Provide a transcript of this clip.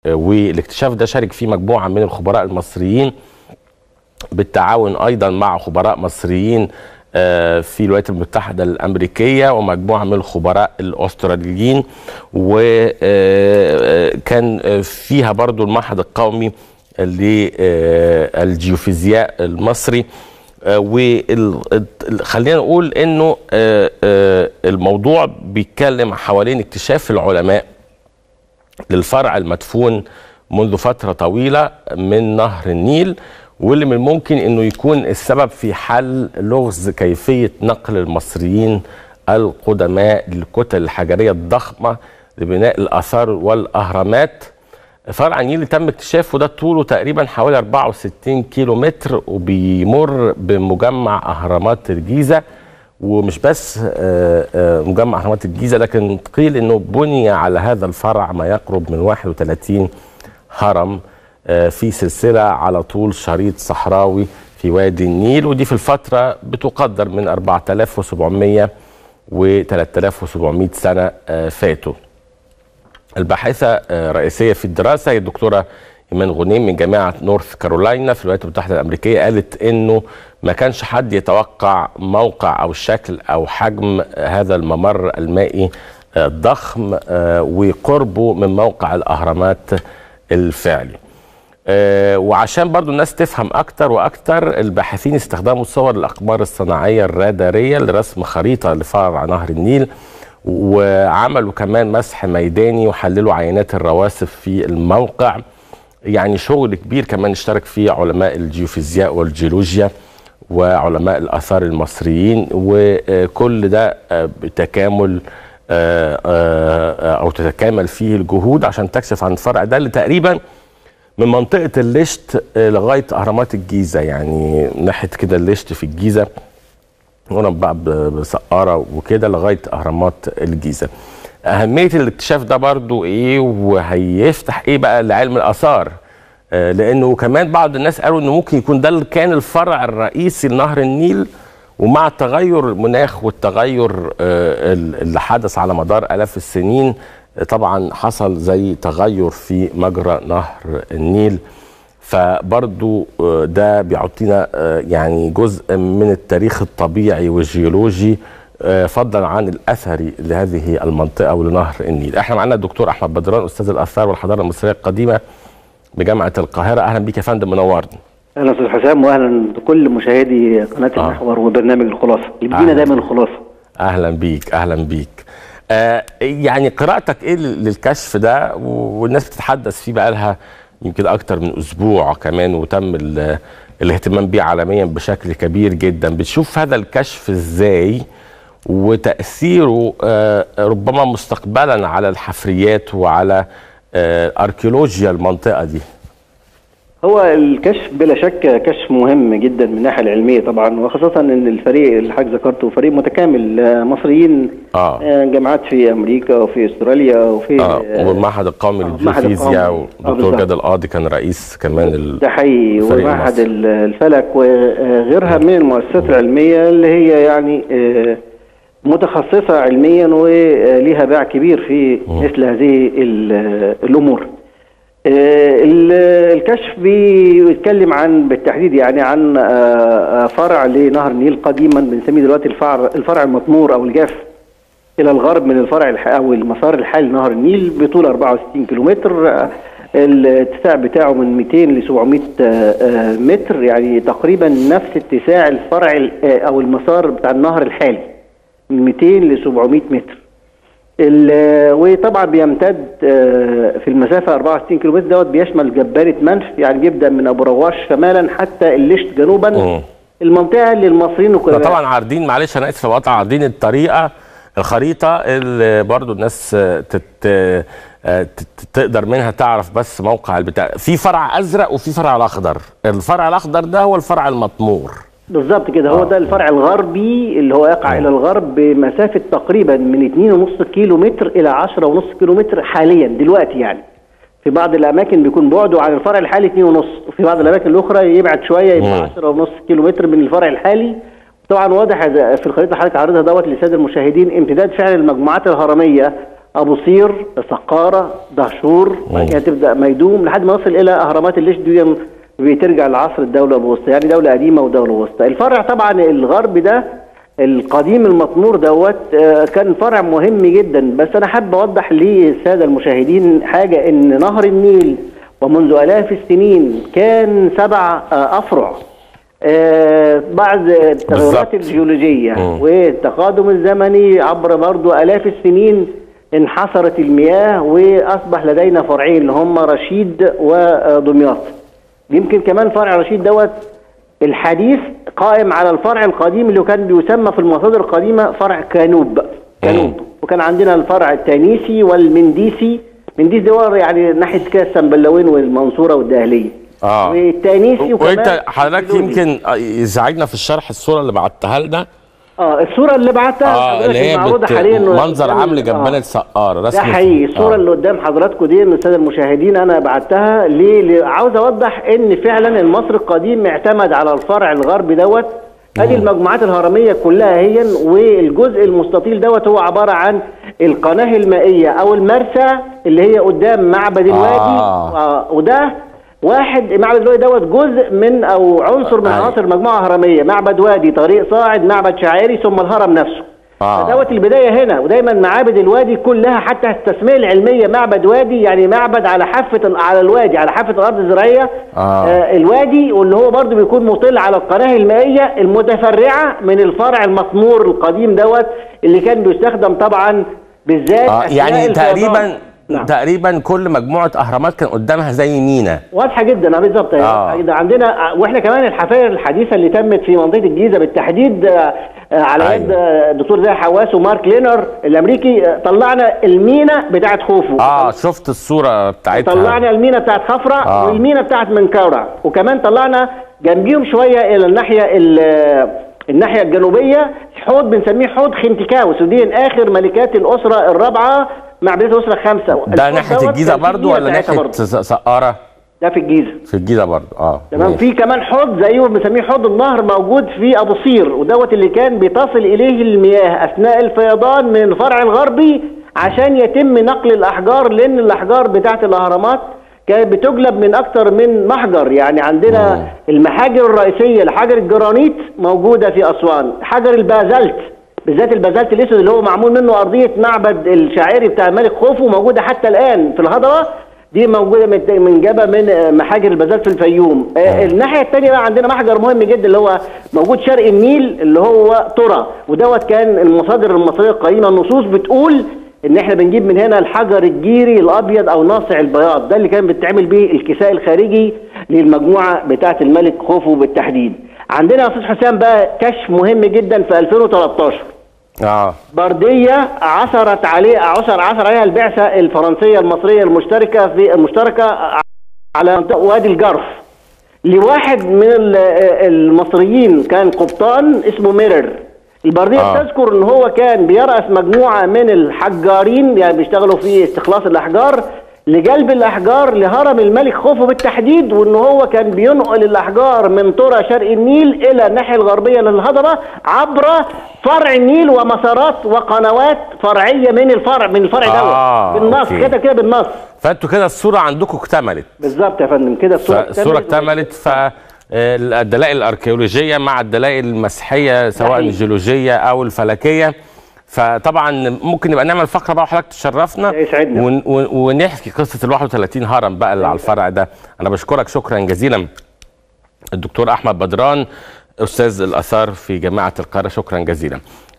والاكتشاف ده شارك فيه مجموعه من الخبراء المصريين بالتعاون ايضا مع خبراء مصريين في الولايات المتحدة الأمريكية ومجموعة من الخبراء الأستراليين وكان فيها برضو المعهد القومي للجيوفيزياء المصري وخلينا نقول انه الموضوع بيتكلم حوالين اكتشاف العلماء للفرع المدفون منذ فترة طويلة من نهر النيل واللي من الممكن انه يكون السبب في حل لغز كيفيه نقل المصريين القدماء للكتل الحجريه الضخمه لبناء الاثار والاهرامات فرع النيل تم اكتشافه ده طوله تقريبا حوالي 64 كيلو متر وبيمر بمجمع اهرامات الجيزه ومش بس مجمع اهرامات الجيزه لكن قيل انه بني على هذا الفرع ما يقرب من 31 هرم في سلسلة على طول شريط صحراوي في وادي النيل ودي في الفترة بتقدر من 4700 و 3700 سنة فاتوا الباحثة رئيسية في الدراسة هي الدكتورة إيمان غنيم من جامعة نورث كارولاينا في الولايات المتحدة الأمريكية قالت إنه ما كانش حد يتوقع موقع أو شكل أو حجم هذا الممر المائي الضخم وقربه من موقع الأهرامات الفعلي آه وعشان برضو الناس تفهم اكتر واكتر الباحثين استخدموا صور الاقمار الصناعيه الراداريه لرسم خريطه لفرع نهر النيل وعملوا كمان مسح ميداني وحللوا عينات الرواسب في الموقع يعني شغل كبير كمان اشترك فيه علماء الجيوفيزياء والجيولوجيا وعلماء الاثار المصريين وكل ده بتكامل او تتكامل فيه الجهود عشان تكشف عن الفرع ده اللي تقريبا من منطقة الليشت لغاية أهرامات الجيزة يعني ناحية كده الليشت في الجيزة هنا بقى بسقارة وكده لغاية أهرامات الجيزة أهمية الاكتشاف ده برضو إيه وهيفتح إيه بقى لعلم الآثار آه لأنه كمان بعض الناس قالوا إنه ممكن يكون ده كان الفرع الرئيسي لنهر النيل ومع تغير المناخ والتغير آه اللي حدث على مدار آلاف السنين طبعا حصل زي تغير في مجرى نهر النيل فبرضو ده بيعطينا يعني جزء من التاريخ الطبيعي والجيولوجي فضلا عن الاثري لهذه المنطقه ولنهر النيل. احنا معانا الدكتور احمد بدران استاذ الاثار والحضاره المصريه القديمه بجامعه القاهره اهلا بيك يا فندم منورنا. اهلا استاذ حسام واهلا بكل مشاهدي قناه آه. المحور وبرنامج الخلاصه اللي بيدينا دايما الخلاصه. اهلا بيك اهلا بيك. آه يعني قراءتك ايه للكشف ده والناس بتتحدث فيه بقى لها يمكن اكتر من اسبوع كمان وتم الاهتمام بيه عالميا بشكل كبير جدا بتشوف هذا الكشف ازاي وتاثيره آه ربما مستقبلا على الحفريات وعلى آه اركيولوجيا المنطقه دي هو الكشف بلا شك كشف مهم جدا من الناحيه العلميه طبعا وخاصه ان الفريق اللي حضرتك ذكرته فريق متكامل مصريين آه. جامعات في امريكا وفي استراليا وفي آه والمعهد القومي للجيوفيزياء والدكتور جاد القاضي كان رئيس كمان ده حقيقي ومعهد الفلك وغيرها من المؤسسات العلميه اللي هي يعني متخصصه علميا وليها باع كبير في مثل هذه الامور الكشف بيتكلم عن بالتحديد يعني عن فرع لنهر النيل قديما بنسميه دلوقتي الفرع الفرع المطمور او الجاف الى الغرب من الفرع او المسار الحالي لنهر النيل بطول 64 كيلومتر الاتساع بتاعه من 200 ل 700 متر يعني تقريبا نفس اتساع الفرع او المسار بتاع النهر الحالي من 200 ل 700 متر وطبعا بيمتد في المسافه 64 كيلو متر دوت بيشمل جبانه منف يعني بيبدا من ابو رواش شمالا حتى الليشت جنوبا مم. المنطقه اللي المصريين ده طبعا عارضين معلش انا اسف بقطع عارضين الطريقه الخريطه اللي برضو الناس تت تقدر منها تعرف بس موقع البتاع في فرع ازرق وفي فرع الاخضر الفرع الاخضر ده هو الفرع المطمور بالظبط كده هو آه. ده الفرع الغربي اللي هو يقع آه. الى الغرب بمسافه تقريبا من 2.5 كيلو متر الى 10.5 كيلو متر حاليا دلوقتي يعني في بعض الاماكن بيكون بعده عن الفرع الحالي 2.5 وفي بعض الاماكن الاخرى يبعد شويه مم. يبقى 10.5 كيلو متر من الفرع الحالي طبعا واضح إذا في الخريطه حضرتك عارضها دوت للساده المشاهدين امتداد فعلا المجموعات الهرميه ابو صير سقاره دهشور بعد كده تبدا ميدوم لحد ما نصل الى اهرامات الليش دي بترجع لعصر الدوله الوسطى يعني دوله قديمه ودوله وسطى الفرع طبعا الغرب ده القديم المطمور دوت آه، كان فرع مهم جدا بس انا حابب اوضح للساده المشاهدين حاجه ان نهر النيل ومنذ الاف السنين كان سبع آه، افرع آه، بعد التغيرات بالظبط. الجيولوجيه مم. والتقادم الزمني عبر برضو الاف السنين انحصرت المياه واصبح لدينا فرعين اللي هم رشيد ودمياط يمكن كمان فرع رشيد دوت الحديث قائم على الفرع القديم اللي كان بيسمى في المصادر القديمه فرع كانوب كانوب وكان عندنا الفرع التانيسي والمنديسي منديس ده هو يعني ناحيه كده السنبلاوين والمنصوره والدهليه اه والتانيسي وكمان وانت حضرتك الجلودي. يمكن يساعدنا في الشرح الصوره اللي بعتها لنا اه الصوره اللي بعتها اه حضرتك اللي هي المعروضة بت... حاليا منظر قدام- عامل آه. جبانه سقاره ده رسم حقيقي الصوره آه. اللي قدام حضراتكم دي من الساده المشاهدين انا بعتها ليه ليه- عاوز اوضح ان فعلا المصري القديم اعتمد على الفرع الغربي دوت ادي المجموعات الهرميه كلها هي والجزء المستطيل دوت هو عباره عن القناه المائيه او المرسى اللي هي قدام معبد الوادي آه. آه وده واحد معبد الوادي دوت جزء من او عنصر من أيوة. عناصر مجموعه هرميه معبد وادي طريق صاعد معبد شعيري ثم الهرم نفسه آه. فدوت البدايه هنا ودايما معابد الوادي كلها حتى التسميه العلميه معبد وادي يعني معبد على حافه ال- على الوادي على حافه الارض الزراعيه آه. آه الوادي واللي هو برضه بيكون مطل على القناه المائيه المتفرعه من الفرع المطمور القديم دوت اللي كان بيستخدم طبعا بالذات آه أثناء يعني الفيضان. تقريبا نعم. تقريبا كل مجموعه اهرامات كان قدامها زي مينا واضحه جدا آه، بالظبط آه. آه. عندنا واحنا كمان الحفائر الحديثه اللي تمت في منطقه الجيزه بالتحديد آه، آه، على أيوة. يد آه، الدكتور زي حواس ومارك لينر الامريكي آه، طلعنا المينا بتاعت خوفو اه شفت الصوره بتاعتها طلعنا المينا بتاعت خفرع آه. والمينا بتاعت منكورع وكمان طلعنا جنبيهم شويه الى الناحيه ال- الناحيه الجنوبيه حوض بنسميه حوض خنتيكاوس ودي اخر ملكات الاسره الرابعه مع بدايه الاسره الخامسه ده الحوض ناحيه دوت الجيزه كان فيه برضو مينا ولا بتاعتها ناحيه برضو. س- سقاره ده في الجيزه في الجيزه برضو اه تمام ماشي. في كمان حوض زيه بنسميه حوض النهر موجود في ابو صير ودوت اللي كان بتصل اليه المياه اثناء الفيضان من الفرع الغربي عشان يتم نقل الاحجار لان الاحجار بتاعت الاهرامات كانت بتجلب من اكتر من محجر يعني عندنا مم. المحاجر الرئيسيه لحجر الجرانيت موجوده في اسوان حجر البازلت بالذات البازلت الاسود اللي هو معمول منه ارضيه معبد الشاعري بتاع الملك خوفو موجوده حتى الان في الهضبه دي موجوده من منجبه من آه، محاجر البازلت في الفيوم آه، الناحيه الثانيه بقى عندنا محجر مهم جدا اللي هو موجود شرق النيل اللي هو ترى ودوت كان المصادر المصريه القديمه النصوص بتقول ان احنا بنجيب من هنا الحجر الجيري الابيض او ناصع البياض ده اللي كان بيتعمل بيه الكساء الخارجي للمجموعه بتاعه الملك خوفو بالتحديد عندنا يا استاذ حسام بقى كشف مهم جدا في 2013 اه برديه عثرت عليه عثر عثر عليها البعثه الفرنسيه المصريه المشتركه في المشتركه على منطقه وادي الجرف لواحد من ال- المصريين كان قبطان اسمه ميرر البرديه آه. آه. تذكر ان هو كان بيرأس مجموعه من الحجارين يعني بيشتغلوا في استخلاص الاحجار لجلب الاحجار لهرم الملك خوفو بالتحديد وان هو كان بينقل الاحجار من ترى شرق النيل الى الناحيه الغربيه للهضبه عبر فرع النيل ومسارات وقنوات فرعيه من الفرع من الفرع آه، دوت بالنص أوكي. كده كده بالنص فانتوا كده الصوره عندكم اكتملت بالظبط يا فندم كده الصوره الصوره اكتملت ف آه، الدلائل الاركيولوجيه مع الدلائل المسيحيه سواء حقيقي. الجيولوجيه او الفلكيه فطبعا ممكن نبقى نعمل فقره بقى وحضرتك تشرفنا ده يسعدنا. ون ون ونحكي قصه ال 31 هرم بقى اللي على الفرع ده انا بشكرك شكرا جزيلا الدكتور احمد بدران استاذ الاثار في جامعه القاهره شكرا جزيلا